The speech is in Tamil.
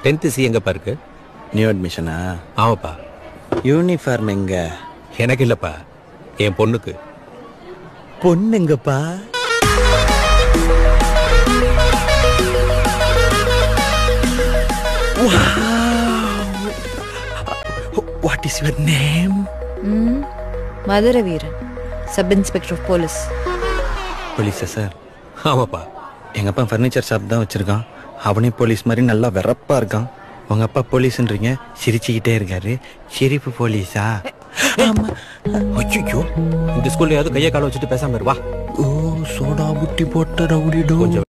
டென்த்து சி எங்கப்பா இருக்கு நியூ அட்மிஷனா ஆமாப்பா யூனிஃபார்ம் எங்க எனக்கு இல்லப்பா என் பொண்ணுக்கு பொண்ணுங்கப்பா வாட் இஸ் யுவர் நேம் ம் Madura Veeran sub inspector of police போலீஸா சார் ஆமாப்பா எங்க அப்பா ஃபர்னிச்சர் ஷாப் தான் வச்சிருக்கான் அவனே போலீஸ் மாதிரி நல்லா வெறப்பா இருக்கான் உங்க அப்பா போலீஸ்ன்றீங்க சிரிச்சுக்கிட்டே இருக்காரு சிரிப்பு போலீஸா ஆமா அச்சோ இந்த ஸ்கூல்ல யாவது கையை கால வச்சுட்டு பேசாம இரு, வா ஓ சோடா புட்டி போட்ட ரவுடிடோ கொஞ்சம்